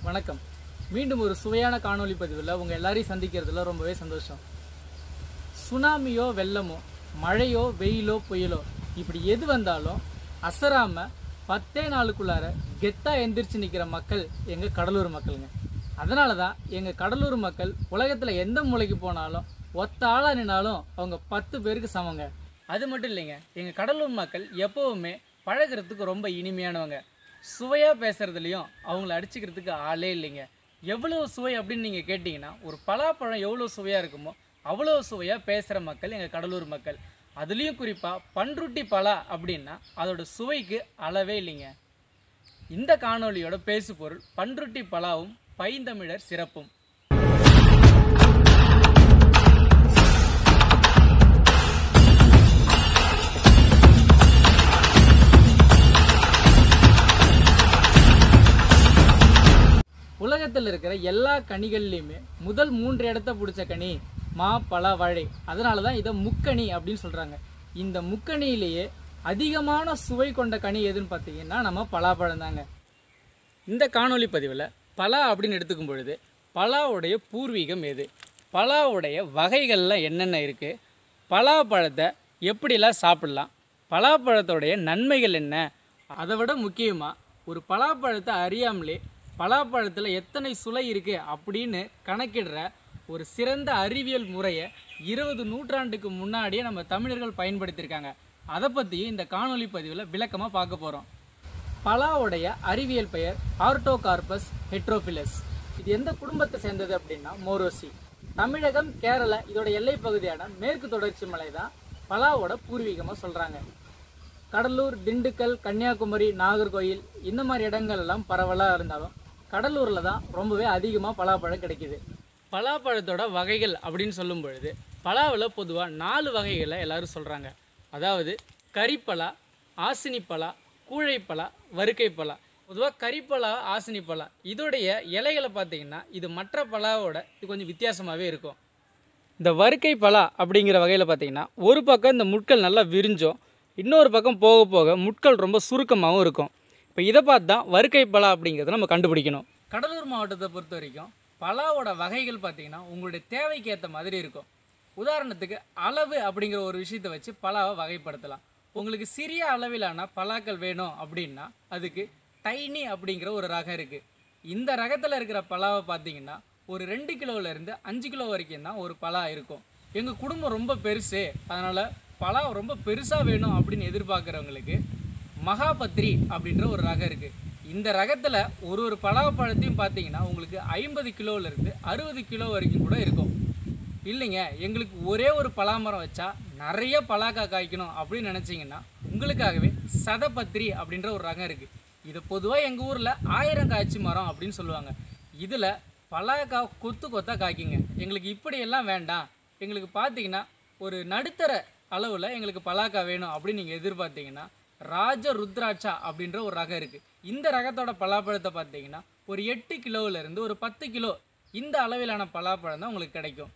வணக்கம் மீண்டும் ஒரு சுவையான காணொளி பதிவில் உங்கள் எல்லாரையும் சந்திக்கிறதுல ரொம்பவே சந்தோஷம் சுனாமியோ வெள்ளமோ மழையோ வெயிலோ புயலோ இப்படி எது வந்தாலும் அசராம பத்தே நாளுக்குள்ளார கெத்தா எந்திரிச்சு நிற்கிற மக்கள் எங்கள் கடலூர் மக்களுங்க அதனால தான் எங்கள் கடலூர் மக்கள் உலகத்தில் எந்த மூலைக்கு போனாலும் ஒத்த ஆளாக நின்னாலும் அவங்க பத்து பேருக்கு சமங்க அது மட்டும் இல்லைங்க எங்கள் கடலூர் மக்கள் எப்போவுமே பழகுறதுக்கு ரொம்ப இனிமையானவங்க சுவையாக பேசுறதுலையும் அவங்கள அடிச்சுக்கிறதுக்கு ஆளே இல்லைங்க எவ்வளோ சுவை அப்படின்னு நீங்கள் கேட்டிங்கன்னா ஒரு பலாப்பழம் எவ்வளோ சுவையாக இருக்குமோ அவ்வளோ சுவையாக பேசுகிற மக்கள் எங்கள் கடலூர் மக்கள் அதுலேயும் குறிப்பாக பன்ருட்டி பலா அப்படின்னா அதோட சுவைக்கு அளவே இல்லைங்க இந்த காணொளியோட பேசு பொருள் பன்ருட்டி பலாவும் பைந்தமிழர் சிறப்பும் உலகத்தில் இருக்கிற எல்லா கனிகள்லையுமே முதல் மூன்று இடத்த பிடிச்ச கனி மா பலா வாழை அதனால தான் இதை முக்கணி அப்படின்னு சொல்கிறாங்க இந்த முக்கணியிலேயே அதிகமான சுவை கொண்ட கனி எதுன்னு பார்த்தீங்கன்னா நம்ம பலாப்பழம் தாங்க இந்த காணொளி பதிவில் பலா அப்படின்னு எடுத்துக்கும் பொழுது பலாவுடைய பூர்வீகம் எது பலாவுடைய வகைகள்லாம் என்னென்ன இருக்குது பலாப்பழத்தை எப்படிலாம் சாப்பிடலாம் பலாப்பழத்தோடைய நன்மைகள் என்ன அதை விட முக்கியமாக ஒரு பலாப்பழத்தை அறியாமலே பலாப்பழத்தில் எத்தனை சுளை இருக்குது அப்படின்னு கணக்கிடுற ஒரு சிறந்த அறிவியல் முறையை இருபது நூற்றாண்டுக்கு முன்னாடியே நம்ம தமிழர்கள் பயன்படுத்தியிருக்காங்க அதை பற்றியும் இந்த காணொளி பதிவில் விளக்கமாக பார்க்க போகிறோம் பலாவுடைய அறிவியல் பெயர் ஆர்டோகார்பஸ் ஹெட்ரோபிலஸ் இது எந்த குடும்பத்தை சேர்ந்தது அப்படின்னா மோரோசி தமிழகம் கேரளா இதோட எல்லை பகுதியான மேற்கு தொடர்ச்சி மலை தான் பலாவோட பூர்வீகமாக சொல்கிறாங்க கடலூர் திண்டுக்கல் கன்னியாகுமரி நாகர்கோயில் இந்த மாதிரி இடங்கள் எல்லாம் பரவலாக இருந்தாலும் கடலூரில் தான் ரொம்பவே அதிகமாக பலாப்பழம் கிடைக்குது பலாப்பழத்தோட வகைகள் அப்படின்னு சொல்லும் பொழுது பலாவில் பொதுவாக நாலு வகைகளை எல்லாரும் சொல்கிறாங்க அதாவது கரிப்பலா ஆசினிப்பலா கூழைப்பலா வறுக்கைப்பலா பொதுவாக கரிப்பலா ஆசினிப்பலா இதோடைய இலைகளை பார்த்தீங்கன்னா இது மற்ற பலாவோட இது கொஞ்சம் வித்தியாசமாகவே இருக்கும் இந்த வறுக்கை பலா அப்படிங்கிற வகையில் பார்த்தீங்கன்னா ஒரு பக்கம் இந்த முட்கள் நல்லா விரிஞ்சும் இன்னொரு பக்கம் போக போக முட்கள் ரொம்ப சுருக்கமாகவும் இருக்கும் இப்போ இதை பார்த்து தான் வறுக்கை பலா அப்படிங்கிறத நம்ம கண்டுபிடிக்கணும் கடலூர் மாவட்டத்தை பொறுத்த வரைக்கும் பலாவோட வகைகள் பார்த்தீங்கன்னா உங்களுடைய தேவைக்கு ஏற்ற மாதிரி இருக்கும் உதாரணத்துக்கு அளவு அப்படிங்கிற ஒரு விஷயத்தை வச்சு பலாவை வகைப்படுத்தலாம் உங்களுக்கு சிறிய அளவிலான பலாக்கள் வேணும் அப்படின்னா அதுக்கு டைனி அப்படிங்கிற ஒரு ரகம் இருக்குது இந்த ரகத்தில் இருக்கிற பலாவை பார்த்தீங்கன்னா ஒரு ரெண்டு கிலோவிலேருந்து அஞ்சு கிலோ வரைக்கும் தான் ஒரு பலா இருக்கும் எங்கள் குடும்பம் ரொம்ப பெருசு அதனால் பலா ரொம்ப பெருசாக வேணும் அப்படின்னு எதிர்பார்க்குறவங்களுக்கு மகாபத்ரி அப்படின்ற ஒரு ரகம் இருக்குது இந்த ரகத்தில் ஒரு ஒரு பலாப்பழத்தையும் பார்த்தீங்கன்னா உங்களுக்கு ஐம்பது கிலோவிலேருந்து அறுபது கிலோ வரைக்கும் கூட இருக்கும் இல்லைங்க எங்களுக்கு ஒரே ஒரு பலாமரம் வச்சா நிறைய பலாக்கா காய்க்கணும் அப்படின்னு நினச்சிங்கன்னா உங்களுக்காகவே சதபத்திரி அப்படின்ற ஒரு ரகம் இருக்குது இது பொதுவாக எங்கள் ஊரில் ஆயிரம் காய்ச்சி மரம் அப்படின்னு சொல்லுவாங்க இதில் பலாக்கா கொத்து கொத்தாக காய்க்குங்க எங்களுக்கு இப்படியெல்லாம் வேண்டாம் எங்களுக்கு பார்த்தீங்கன்னா ஒரு நடுத்தர அளவில் எங்களுக்கு பலாக்கா வேணும் அப்படின்னு நீங்கள் எதிர்பார்த்தீங்கன்னா ராஜ ருத்ராட்சா அப்படின்ற ஒரு ரகம் இருக்குது இந்த ரகத்தோட பலாப்பழத்தை பார்த்தீங்கன்னா ஒரு எட்டு கிலோவிலேருந்து ஒரு பத்து கிலோ இந்த அளவிலான பலாப்பழம் தான் உங்களுக்கு கிடைக்கும்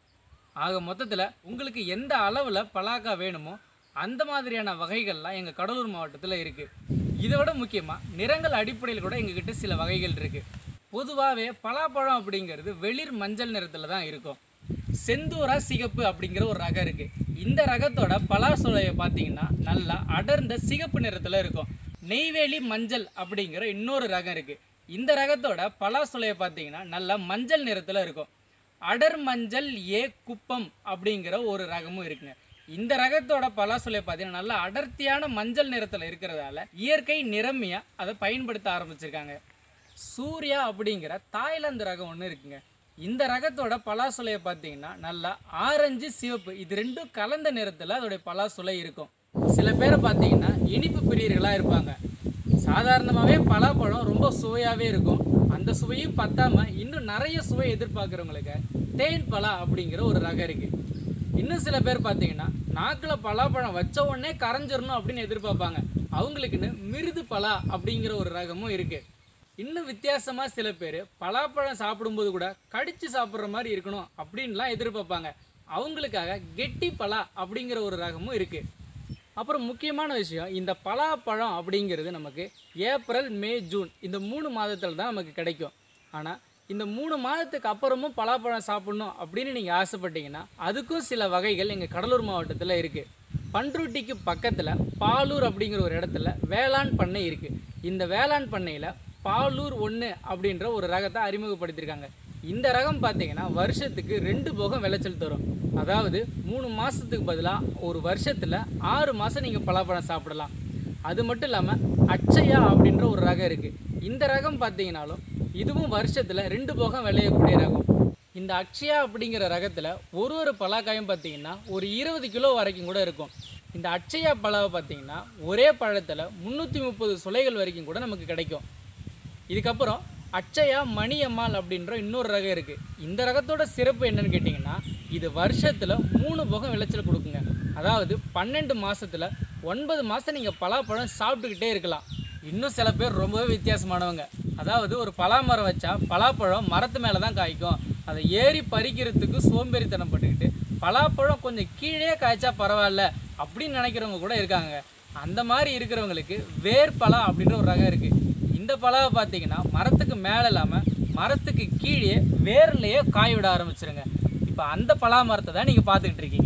ஆக மொத்தத்தில் உங்களுக்கு எந்த அளவில் பலாக்கா வேணுமோ அந்த மாதிரியான வகைகள்லாம் எங்கள் கடலூர் மாவட்டத்தில் இருக்குது இதை விட முக்கியமாக நிறங்கள் அடிப்படையில் கூட எங்ககிட்ட சில வகைகள் இருக்குது பொதுவாகவே பலாப்பழம் அப்படிங்கிறது வெளிர் மஞ்சள் நிறத்தில் தான் இருக்கும் செந்தூரா சிகப்பு அப்படிங்கிற ஒரு ரகம் இருக்குது இந்த ரகத்தோட பலாசோலையை பார்த்தீங்கன்னா நல்லா அடர்ந்த சிகப்பு நிறத்தில் இருக்கும் நெய்வேலி மஞ்சள் அப்படிங்கிற இன்னொரு ரகம் இருக்குது இந்த ரகத்தோட பலாசோலையை பார்த்தீங்கன்னா நல்லா மஞ்சள் நிறத்தில் இருக்கும் அடர் மஞ்சள் ஏ குப்பம் அப்படிங்கிற ஒரு ரகமும் இருக்குங்க இந்த ரகத்தோட பலாசொலையை பார்த்தீங்கன்னா நல்லா அடர்த்தியான மஞ்சள் நிறத்தில் இருக்கிறதால இயற்கை நிறமையாக அதை பயன்படுத்த ஆரம்பிச்சிருக்காங்க சூர்யா அப்படிங்கிற தாய்லாந்து ரகம் ஒன்று இருக்குங்க இந்த ரகத்தோட பலாசொலையை பார்த்தீங்கன்னா நல்லா ஆரஞ்சு சிவப்பு இது ரெண்டும் கலந்த நிறத்தில் அதோடைய பலாசொலை இருக்கும் சில பேரை பார்த்தீங்கன்னா இனிப்பு பிரியர்களாக இருப்பாங்க சாதாரணமாகவே பலாப்பழம் ரொம்ப சுவையாகவே இருக்கும் அந்த சுவையும் பத்தாம இன்னும் நிறைய சுவை எதிர்பார்க்குறவங்களுக்கு தேன் பலா அப்படிங்கிற ஒரு ரகம் இருக்குது இன்னும் சில பேர் பார்த்தீங்கன்னா நாக்கில் பலாப்பழம் வச்ச உடனே கரைஞ்சிடணும் அப்படின்னு எதிர்பார்ப்பாங்க அவங்களுக்குன்னு மிருது பலா அப்படிங்கிற ஒரு ரகமும் இருக்குது இன்னும் வித்தியாசமாக சில பேர் பலாப்பழம் சாப்பிடும்போது கூட கடிச்சு சாப்பிட்ற மாதிரி இருக்கணும் அப்படின்லாம் எதிர்பார்ப்பாங்க அவங்களுக்காக கெட்டி பலா அப்படிங்கிற ஒரு ரகமும் இருக்குது அப்புறம் முக்கியமான விஷயம் இந்த பலாப்பழம் அப்படிங்கிறது நமக்கு ஏப்ரல் மே ஜூன் இந்த மூணு மாதத்தில் தான் நமக்கு கிடைக்கும் ஆனால் இந்த மூணு மாதத்துக்கு அப்புறமும் பலாப்பழம் சாப்பிடணும் அப்படின்னு நீங்கள் ஆசைப்பட்டீங்கன்னா அதுக்கும் சில வகைகள் எங்கள் கடலூர் மாவட்டத்தில் இருக்குது பண்ருட்டிக்கு பக்கத்தில் பாலூர் அப்படிங்கிற ஒரு இடத்துல வேளாண் பண்ணை இருக்குது இந்த வேளாண் பண்ணையில் பாலூர் ஒன்று அப்படின்ற ஒரு ரகத்தை அறிமுகப்படுத்தியிருக்காங்க இந்த ரகம் பார்த்தீங்கன்னா வருஷத்துக்கு ரெண்டு போகம் விளைச்சல் தரும் அதாவது மூணு மாதத்துக்கு பதிலாக ஒரு வருஷத்தில் ஆறு மாதம் நீங்கள் பலாப்பழம் சாப்பிடலாம் அது மட்டும் இல்லாமல் அச்சயா அப்படின்ற ஒரு ரகம் இருக்குது இந்த ரகம் பார்த்தீங்கன்னாலும் இதுவும் வருஷத்தில் ரெண்டு போகம் விளையக்கூடிய ரகம் இந்த அக்ஷயா அப்படிங்கிற ரகத்தில் ஒரு ஒரு பலாக்காயும் பார்த்தீங்கன்னா ஒரு இருபது கிலோ வரைக்கும் கூட இருக்கும் இந்த அட்சயா பலாவை பார்த்தீங்கன்னா ஒரே பழத்தில் முந்நூற்றி முப்பது சுளைகள் வரைக்கும் கூட நமக்கு கிடைக்கும் இதுக்கப்புறம் அச்சயா மணியம்மாள் அப்படின்ற இன்னொரு ரகம் இருக்குது இந்த ரகத்தோட சிறப்பு என்னன்னு கேட்டிங்கன்னா இது வருஷத்தில் மூணு போகம் விளைச்சல் கொடுக்குங்க அதாவது பன்னெண்டு மாசத்துல ஒன்பது மாதம் நீங்கள் பலாப்பழம் சாப்பிட்டுக்கிட்டே இருக்கலாம் இன்னும் சில பேர் ரொம்பவே வித்தியாசமானவங்க அதாவது ஒரு பலாமரம் வச்சா பலாப்பழம் மரத்து மேலே தான் காய்க்கும் அதை ஏறி பறிக்கிறதுக்கு சோம்பேறித்தனம் பட்டுக்கிட்டு பலாப்பழம் கொஞ்சம் கீழே காய்ச்சா பரவாயில்ல அப்படின்னு நினைக்கிறவங்க கூட இருக்காங்க அந்த மாதிரி இருக்கிறவங்களுக்கு வேர் பலா அப்படின்ற ஒரு ரகம் இருக்குது இந்த பலாவை பார்த்தீங்கன்னா மரத்துக்கு மேலே இல்லாமல் மரத்துக்கு கீழே வேர்லேயே காய விட ஆரம்பிச்சிருங்க இப்போ அந்த பலா மரத்தை தான் நீங்கள் பார்த்துக்கிட்டு இருக்கீங்க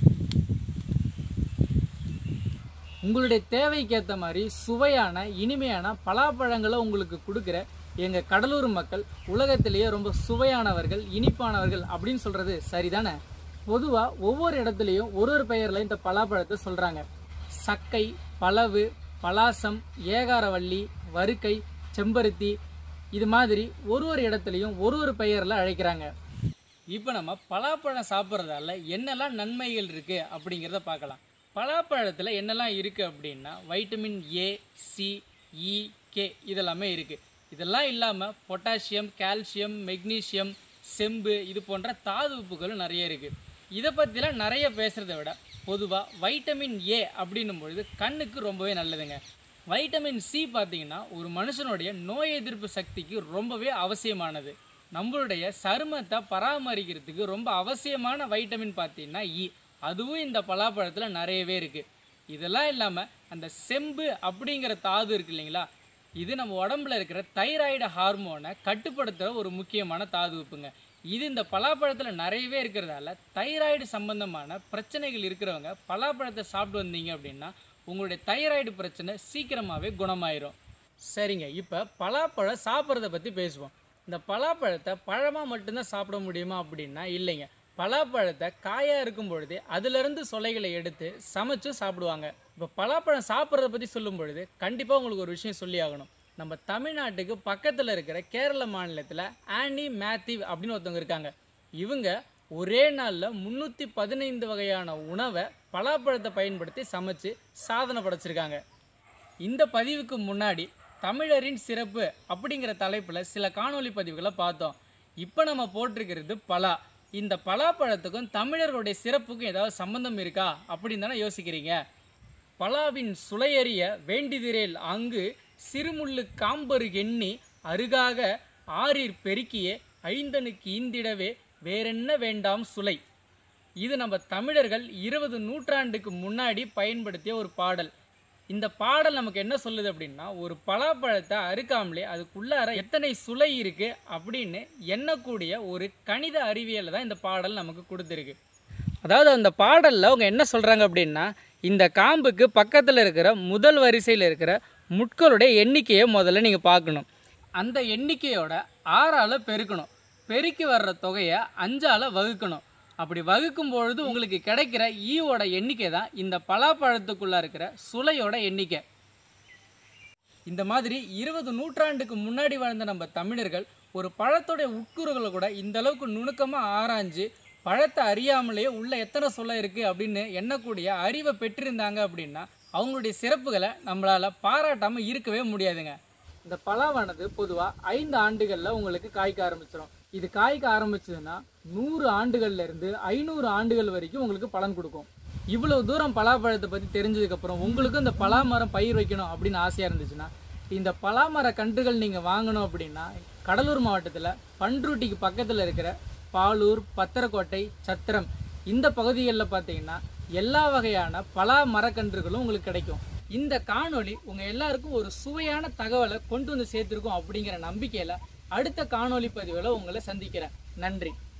உங்களுடைய தேவைக்கு ஏற்ற மாதிரி சுவையான இனிமையான பலாப்பழங்களை உங்களுக்கு கொடுக்குற எங்கள் கடலூர் மக்கள் உலகத்திலேயே ரொம்ப சுவையானவர்கள் இனிப்பானவர்கள் அப்படின்னு சொல்கிறது சரிதானே பொதுவாக ஒவ்வொரு இடத்துலையும் ஒரு ஒரு பெயரில் இந்த பலாப்பழத்தை சொல்கிறாங்க சக்கை பலவு பலாசம் ஏகாரவள்ளி வறுக்கை செம்பருத்தி இது மாதிரி ஒரு ஒரு இடத்துலையும் ஒரு ஒரு பெயரில் அழைக்கிறாங்க இப்போ நம்ம பலாப்பழம் சாப்பிட்றதால என்னெல்லாம் நன்மைகள் இருக்குது அப்படிங்கிறத பார்க்கலாம் பலாப்பழத்தில் என்னெல்லாம் இருக்குது அப்படின்னா vitamin A C E K இதெல்லாமே இருக்குது இதெல்லாம் இல்லாமல் பொட்டாசியம் கால்சியம் மெக்னீசியம் செம்பு இது போன்ற தாது உப்புகளும் நிறைய இருக்குது இதை பற்றிலாம் நிறைய பேசுகிறத விட பொதுவாக வைட்டமின் ஏ அப்படின்னும் பொழுது கண்ணுக்கு ரொம்பவே நல்லதுங்க வைட்டமின் சி பார்த்தீங்கன்னா ஒரு மனுஷனுடைய நோய் எதிர்ப்பு சக்திக்கு ரொம்பவே அவசியமானது நம்மளுடைய சருமத்தை பராமரிக்கிறதுக்கு ரொம்ப அவசியமான வைட்டமின் பார்த்தீங்கன்னா இ அதுவும் இந்த பலாப்பழத்தில் நிறையவே இருக்குது இதெல்லாம் இல்லாமல் அந்த செம்பு அப்படிங்கிற தாது இருக்கு இல்லைங்களா இது நம்ம உடம்புல இருக்கிற தைராய்டு ஹார்மோனை கட்டுப்படுத்துகிற ஒரு முக்கியமான தாது உப்புங்க இது இந்த பலாப்பழத்தில் நிறையவே இருக்கிறதால தைராய்டு சம்பந்தமான பிரச்சனைகள் இருக்கிறவங்க பலாப்பழத்தை சாப்பிட்டு வந்தீங்க அப்படின்னா உங்களுடைய தைராய்டு பிரச்சனை சீக்கிரமாகவே குணமாயிரும் சரிங்க இப்போ பலாப்பழம் சாப்பிட்றத பற்றி பேசுவோம் இந்த பலாப்பழத்தை பழமாக மட்டும்தான் சாப்பிட முடியுமா அப்படின்னா இல்லைங்க பலாப்பழத்தை காயாக இருக்கும் பொழுதே அதிலிருந்து சொலைகளை எடுத்து சமைச்சு சாப்பிடுவாங்க இப்போ பலாப்பழம் சாப்பிட்றத பற்றி சொல்லும் பொழுது கண்டிப்பாக உங்களுக்கு ஒரு விஷயம் சொல்லி ஆகணும் நம்ம தமிழ்நாட்டுக்கு பக்கத்தில் இருக்கிற கேரள மாநிலத்தில் ஆனி மேத்யூ அப்படின்னு ஒருத்தவங்க இருக்காங்க இவங்க ஒரே நாளில் முந்நூற்றி பதினைந்து வகையான உணவை பலாப்பழத்தை பயன்படுத்தி சமைச்சு சாதனை படைச்சிருக்காங்க இந்த பதிவுக்கு முன்னாடி தமிழரின் சிறப்பு அப்படிங்கிற தலைப்பில் சில காணொளி பதிவுகளை பார்த்தோம் இப்போ நம்ம போட்டிருக்கிறது பலா இந்த பலாப்பழத்துக்கும் தமிழர்களுடைய சிறப்புக்கும் ஏதாவது சம்பந்தம் இருக்கா அப்படின்னு தானே யோசிக்கிறீங்க பலாவின் சுளையறிய வேண்டிதிரேல் அங்கு சிறுமுள்ளு காம்பரு எண்ணி அருகாக ஆறீர் பெருக்கியே ஐந்தனுக்கு ஈந்திடவே வேறென்ன வேண்டாம் சுலை இது நம்ம தமிழர்கள் இருபது நூற்றாண்டுக்கு முன்னாடி பயன்படுத்திய ஒரு பாடல் இந்த பாடல் நமக்கு என்ன சொல்லுது அப்படின்னா ஒரு பலாப்பழத்தை அறுக்காமலே அதுக்குள்ளார எத்தனை சுளை இருக்கு அப்படின்னு எண்ணக்கூடிய ஒரு கணித அறிவியலை தான் இந்த பாடல் நமக்கு கொடுத்துருக்கு அதாவது அந்த பாடலில் அவங்க என்ன சொல்கிறாங்க அப்படின்னா இந்த காம்புக்கு பக்கத்தில் இருக்கிற முதல் வரிசையில் இருக்கிற முட்களுடைய எண்ணிக்கையை முதல்ல நீங்கள் பார்க்கணும் அந்த எண்ணிக்கையோட ஆறால் பெருக்கணும் பெருக்கி வர்ற தொகையை அஞ்சால் வகுக்கணும் அப்படி வகுக்கும் பொழுது உங்களுக்கு கிடைக்கிற ஈவோட எண்ணிக்கை தான் இந்த பலாப்பழத்துக்குள்ளே இருக்கிற சுளையோட எண்ணிக்கை இந்த மாதிரி இருபது நூற்றாண்டுக்கு முன்னாடி வாழ்ந்த நம்ம தமிழர்கள் ஒரு பழத்தோடைய உட்கூறுகளை கூட இந்த அளவுக்கு நுணுக்கமாக ஆராய்ஞ்சு பழத்தை அறியாமலேயே உள்ள எத்தனை சொல்ல இருக்குது அப்படின்னு எண்ணக்கூடிய அறிவை பெற்றிருந்தாங்க அப்படின்னா அவங்களுடைய சிறப்புகளை நம்மளால் பாராட்டாமல் இருக்கவே முடியாதுங்க இந்த பலாவானது பொதுவாக ஐந்து ஆண்டுகளில் உங்களுக்கு காய்க்க ஆரம்பிச்சிடும் இது காய்க்க ஆரம்பிச்சதுன்னா நூறு ஆண்டுகள்ல இருந்து ஐநூறு ஆண்டுகள் வரைக்கும் உங்களுக்கு பலன் கொடுக்கும் இவ்வளவு தூரம் பலாப்பழத்தை பற்றி தெரிஞ்சதுக்கப்புறம் உங்களுக்கும் இந்த பலாமரம் பயிர் வைக்கணும் அப்படின்னு ஆசையாக இருந்துச்சுன்னா இந்த பலாமர கன்றுகள் நீங்கள் வாங்கணும் அப்படின்னா கடலூர் மாவட்டத்தில் பன்ருட்டிக்கு பக்கத்தில் இருக்கிற பாலூர் பத்திரக்கோட்டை சத்திரம் இந்த பகுதிகளில் பார்த்தீங்கன்னா எல்லா வகையான பலா மரக்கன்றுகளும் உங்களுக்கு கிடைக்கும் இந்த காணொளி உங்கள் எல்லாருக்கும் ஒரு சுவையான தகவலை கொண்டு வந்து சேர்த்துருக்கோம் அப்படிங்கிற நம்பிக்கையில் அடுத்த காணொளி பதிவில் உங்களை சந்திக்கிறேன் நன்றி